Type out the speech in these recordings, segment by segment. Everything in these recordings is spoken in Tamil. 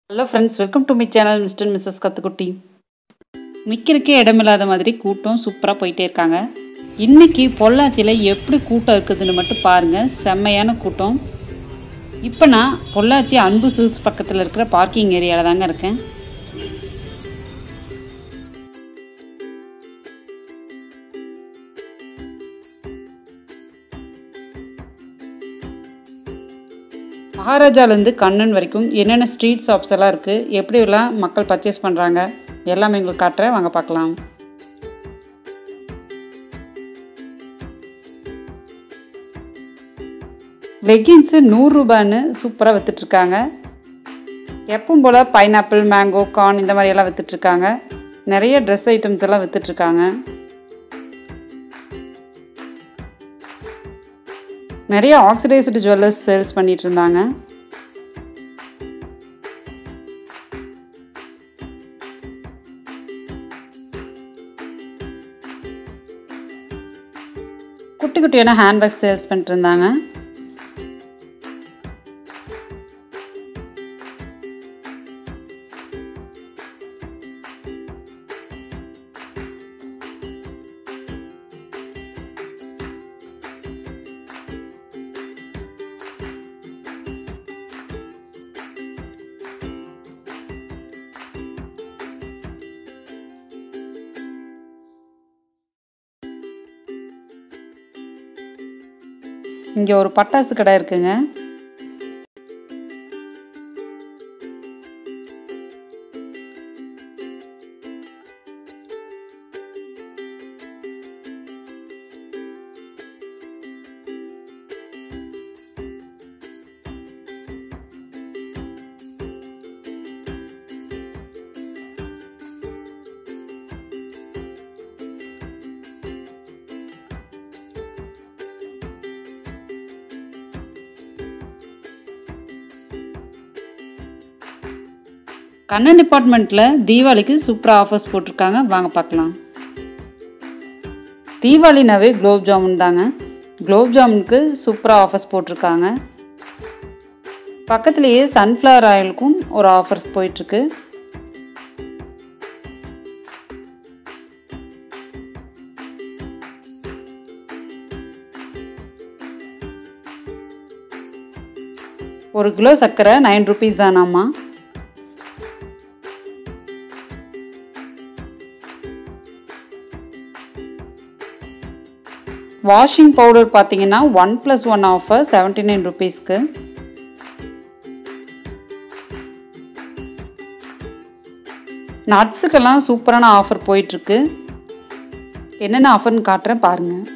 hello friends welcome to my channel mister missus Kathukutti நிற்கிறக்கே இடமில்லாத மாதிரி கூட்டம் சூப்பராக போயிட்டே இருக்காங்க இன்னைக்கு பொள்ளாச்சியில் எப்படி கூட்டம் இருக்குதுன்னு மட்டும் பாருங்கள் செம்மையான கூட்டம் இப்போ நான் பொள்ளாச்சி அன்பு சில்க்ஸ் பக்கத்தில் இருக்கிற பார்க்கிங் ஏரியாவில் தாங்க இருக்கேன் மகாராஜாலேருந்து கண்ணன் வரைக்கும் என்னென்ன ஸ்ட்ரீட் ஷாப்ஸ் எல்லாம் இருக்குது எப்படியெல்லாம் மக்கள் பர்ச்சேஸ் பண்ணுறாங்க எல்லாமே உங்களுக்கு காட்டுறேன் வாங்க பார்க்கலாம் லெகின்ஸு நூறுரூபான்னு சூப்பராக விற்றுட்ருக்காங்க எப்பவும் போல் பைனாப்பிள் மேங்கோ கார்ன் இந்த மாதிரி எல்லாம் விற்றுட்ருக்காங்க நிறைய ட்ரெஸ் ஐட்டம்ஸ் எல்லாம் விற்றுட்ருக்காங்க நிறைய ஆக்சிடைஸ்டு ஜுவல்லர்ஸ் சேல்ஸ் பண்ணிட்டு இருந்தாங்க குட்டி குட்டியான ஹேண்ட்பேக் சேல்ஸ் பண்ணிட்டு இருந்தாங்க இங்கே ஒரு பட்டாசு கடை இருக்குங்க கண்ணன் டிபார்ட்மெண்ட்டில் தீபாவளிக்கு சூப்பராக ஆஃபர்ஸ் போட்டிருக்காங்க வாங்க பார்க்கலாம் தீபாவளினாவே குலோப் ஜாமுன் தாங்க குலோப் ஜாமுனுக்கு சூப்பராக ஆஃபர்ஸ் போட்டிருக்காங்க பக்கத்துலேயே சன்ஃப்ளவர் ஆயிலுக்கும் ஒரு ஆஃபர்ஸ் போயிட்டுருக்கு ஒரு கிலோ சர்க்கரை நைன் ருபீஸ் தானாம்மா வாஷிங் பவுடர் பார்த்தீங்கன்னா one plus one offer seventy nine ருபீஸ்க்கு நட்ஸுக்கெல்லாம் சூப்பரான ஆஃபர் போயிட்டுருக்கு என்னென்ன ஆஃபர்னு காட்டுறேன் பாருங்கள்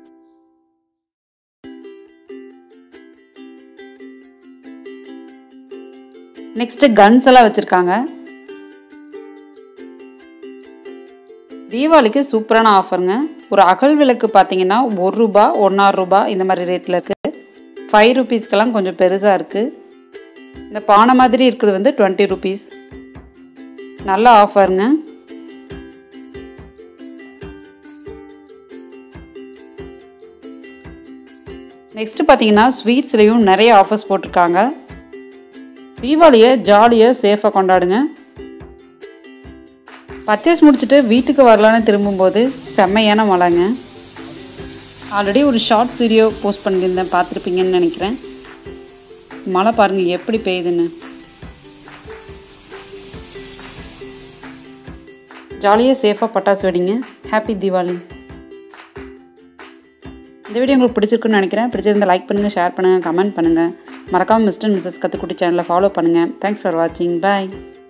நெக்ஸ்ட்டு கன்ஸ் எல்லாம் வச்சுருக்காங்க தீபாவளிக்கு சூப்பரான ஆஃபருங்க ஒரு அகல் விளக்கு பார்த்தீங்கன்னா ஒரு ரூபா ஒன்றாறு ரூபா இந்த மாதிரி ரேட்டில் இருக்குது ஃபைவ் ருபீஸ்க்கெல்லாம் கொஞ்சம் பெருசாக இருக்குது இந்த பானை மாதிரி இருக்குது வந்து டுவெண்ட்டி ருபீஸ் நல்ல ஆஃபருங்க நெக்ஸ்ட்டு பார்த்தீங்கன்னா ஸ்வீட்ஸ்லேயும் நிறைய ஆஃபர்ஸ் போட்டிருக்காங்க தீபாவளியை ஜாலியாக சேஃபாக கொண்டாடுங்க பர்ச்சேஸ் முடிச்சுட்டு வீட்டுக்கு வரலான்னு திரும்பும்போது செம்மையான மழைங்க ஆல்ரெடி ஒரு ஷார்ட்ஸ் வீடியோ போஸ்ட் பண்ணியிருந்தேன் பார்த்துருப்பீங்கன்னு நினைக்கிறேன் மழை பாருங்கள் எப்படி பெய்யுதுன்னு ஜாலியாக சேஃபாக பட்டாசு வெடிங்க ஹாப்பி தீபாவளி இந்த வீடியோ உங்களுக்கு பிடிச்சிருக்குன்னு நினைக்கிறேன் பிடிச்சிருந்தா லைக் பண்ணுங்கள் ஷேர் பண்ணுங்கள் கமெண்ட் பண்ணுங்கள் மறக்காமல் மிஸ்டர் மிஸ்ஸஸ் கற்றுக்குட்டி சேனலை ஃபாலோ பண்ணுங்கள் தேங்க்ஸ் ஃபார் வாட்சிங் பாய்